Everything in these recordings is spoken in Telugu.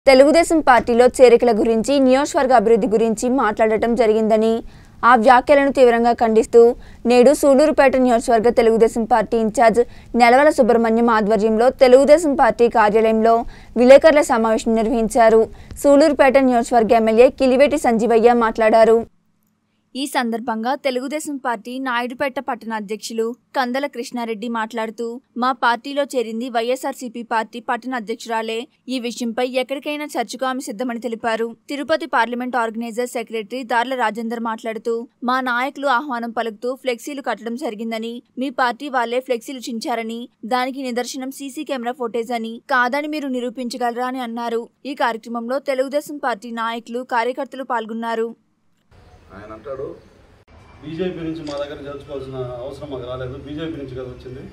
తెలుగుదేశం పార్టీలో చేరికల గురించి నియోజకవర్గ అభివృద్ధి గురించి మాట్లాడటం జరిగిందని ఆ వ్యాఖ్యలను తీవ్రంగా ఖండిస్తూ నేడు సూలూరుపేట నియోజకవర్గ తెలుగుదేశం పార్టీ ఇన్ఛార్జ్ నెలవల సుబ్రహ్మణ్యం ఆధ్వర్యంలో తెలుగుదేశం పార్టీ కార్యాలయంలో విలేకరుల సమావేశం నిర్వహించారు సూలూరుపేట నియోజకవర్గ ఎమ్మెల్యే కిలివేటి సంజీవయ్య మాట్లాడారు ఈ సందర్భంగా తెలుగుదేశం పార్టీ నాయుడుపేట పట్టణ అధ్యక్షులు కందల కృష్ణారెడ్డి మాట్లాడుతూ మా పార్టీలో చేరింది వైఎస్ఆర్సీపీ పార్టీ పట్టణ అధ్యక్షురాలే ఈ విషయంపై ఎక్కడికైనా చర్చకు ఆమె సిద్ధమని తెలిపారు తిరుపతి పార్లమెంట్ ఆర్గనైజర్ సెక్రటరీ దార్ల రాజేందర్ మాట్లాడుతూ మా నాయకులు ఆహ్వానం పలుకుతూ ఫ్లెక్సీలు కట్టడం జరిగిందని మీ పార్టీ వాళ్లే ఫ్లెక్సీలు చించారని దానికి నిదర్శనం సీసీ కెమెరా ఫోటేజ్ అని కాదని మీరు నిరూపించగలరా అని అన్నారు ఈ కార్యక్రమంలో తెలుగుదేశం పార్టీ నాయకులు కార్యకర్తలు పాల్గొన్నారు ఆయన అంటాడు బీజేపీ నుంచి మా దగ్గర చేర్చుకోవాల్సిన అవసరం మాకు రాలేదు బీజేపీ నుంచి కదా వచ్చింది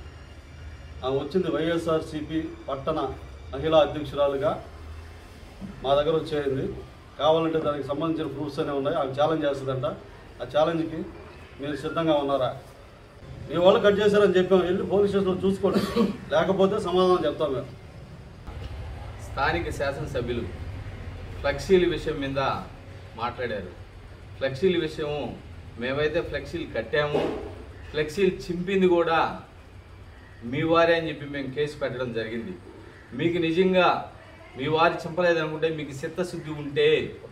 ఆమె వచ్చింది వైఎస్ఆర్సీపీ పట్టణ మహిళా అధ్యక్షురాలుగా మా దగ్గర వచ్చేయింది కావాలంటే దానికి సంబంధించిన ప్రూఫ్స్ అనేవి ఉన్నాయి ఆమె ఛాలెంజ్ చేస్తుందంట ఆ ఛాలెంజ్కి మీరు సిద్ధంగా ఉన్నారా మీ వాళ్ళు కట్ చేశారని చెప్పాం వెళ్ళి పోలీస్ స్టేషన్లో చూసుకోండి లేకపోతే సమాధానం చెప్తాం మేము స్థానిక శాసనసభ్యులు ఫ్లెక్సీల విషయం మీద మాట్లాడారు ఫ్లెక్సీల విషయం మేమైతే ఫ్లెక్సీలు కట్టాము ఫ్లెక్సీలు చింపింది కూడా మీ వారే అని చెప్పి మేము కేసు పెట్టడం జరిగింది మీకు నిజంగా మీ వారి చింపలేదనుకుంటే మీకు చిత్తశుద్ధి ఉంటే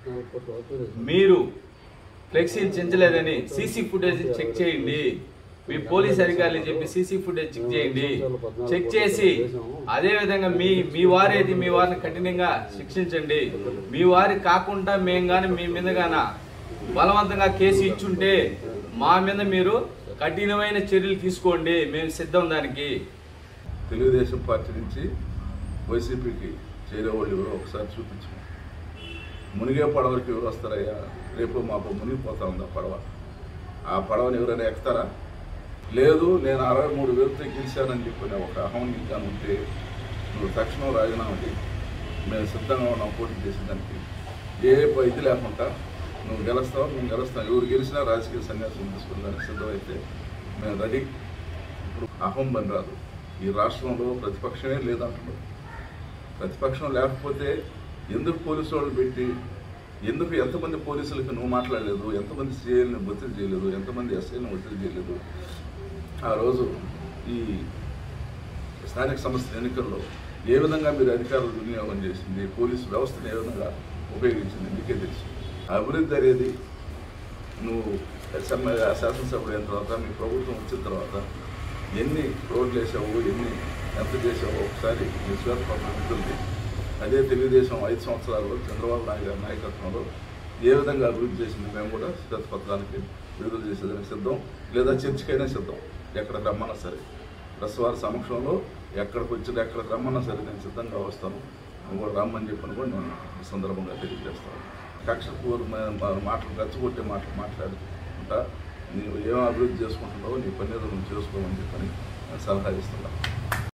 మీరు ఫ్లెక్సీలు చించలేదని సీసీ ఫుటేజ్ చెక్ చేయండి మీ పోలీస్ అధికారులు చెప్పి సీసీ ఫుటేజ్ చెక్ చేయండి చెక్ చేసి అదే విధంగా మీ మీ వారేది మీ వారిని కఠినంగా శిక్షించండి మీ వారి కాకుండా మేము కానీ మీ మీద గాన బలవంతంగా కేసు ఇచ్చుంటే మా మీద మీరు కఠినమైన చర్యలు తీసుకోండి మేము సిద్ధం దానికి తెలుగుదేశం పార్టీ నుంచి వైసీపీకి చేరేవాళ్ళు ఎవరో ఒకసారి చూపించు మునిగే పడవకి ఎవరు వస్తారయ్యా రేపు మాకు మునిగిపోతా ఉందా పడవ ఆ పడవని ఎవరైనా ఎక్కుతారా లేదు నేను అరవై మూడు వేలతో గెలిచానని చెప్పిన ఒక అహం ఇంకా ఉంటే నువ్వు తక్షణం రాజీనామా చేయి మేము సిద్ధంగా ఉన్నాం పోటీ చేసేదానికి ఏ ప- ఇది లేకుండా నువ్వు గెలుస్తావు మేము గెలుస్తాం ఎవరు గెలిచినా రాజకీయ సన్యాసం తీసుకుందానికి సిద్ధమైతే మేము రెడీ ఇప్పుడు అహం పని రాదు ఈ రాష్ట్రంలో ప్రతిపక్షమే లేదంటున్నారు ప్రతిపక్షం లేకపోతే ఎందుకు పోలీసు వాళ్ళు పెట్టి ఎందుకు ఎంతమంది పోలీసులకి నువ్వు మాట్లాడలేదు ఎంతమంది సీఐల్ని ఒత్తిడి చేయలేదు ఎంతమంది ఎస్ఐని ఒత్తిడి చేయలేదు ఆ రోజు ఈ స్థానిక సంస్థ ఎన్నికల్లో ఏ విధంగా మీరు అధికారులు వినియోగం చేసింది పోలీసు వ్యవస్థను ఏ విధంగా ఉపయోగించింది మీకే తెలుసు అభివృద్ధి అనేది నువ్వు సమ్మె- శాసనసభ్యుడు అయిన తర్వాత మీ ప్రభుత్వం వచ్చిన తర్వాత ఎన్ని రోడ్లు వేసావు ఎన్ని ఎంత చేసావు ఒకసారి మీ శ్వేతపత్రం ఉంటుంది అదే తెలుగుదేశం ఐదు సంవత్సరాల్లో చంద్రబాబు నాయుడు గారి నాయకత్వంలో ఏ విధంగా అభివృద్ధి చేసింది మేము కూడా శ్వేతపత్రానికి విడుదల చేసేదానికి సిద్ధం లేదా చర్చకైనా సిద్ధం ఎక్కడికి రమ్మన్నా సరే ప్రెస్ వారి సమక్షంలో ఎక్కడికి వచ్చినా ఎక్కడికి రమ్మన్నా సరే నేను సిద్ధంగా వస్తాను నువ్వు కూడా రమ్మని చెప్పని కూడా నేను ఈ సందర్భంగా తెలియజేస్తాను కక్షపూర్ మాటలు రెచ్చగొట్టే మాటలు మాట్లాడుకుంటా నీవు ఏం అభివృద్ధి చేసుకుంటున్నావో నీ పని ఏదో నువ్వు చేసుకోమని చెప్పని నేను సలహా ఇస్తున్నాను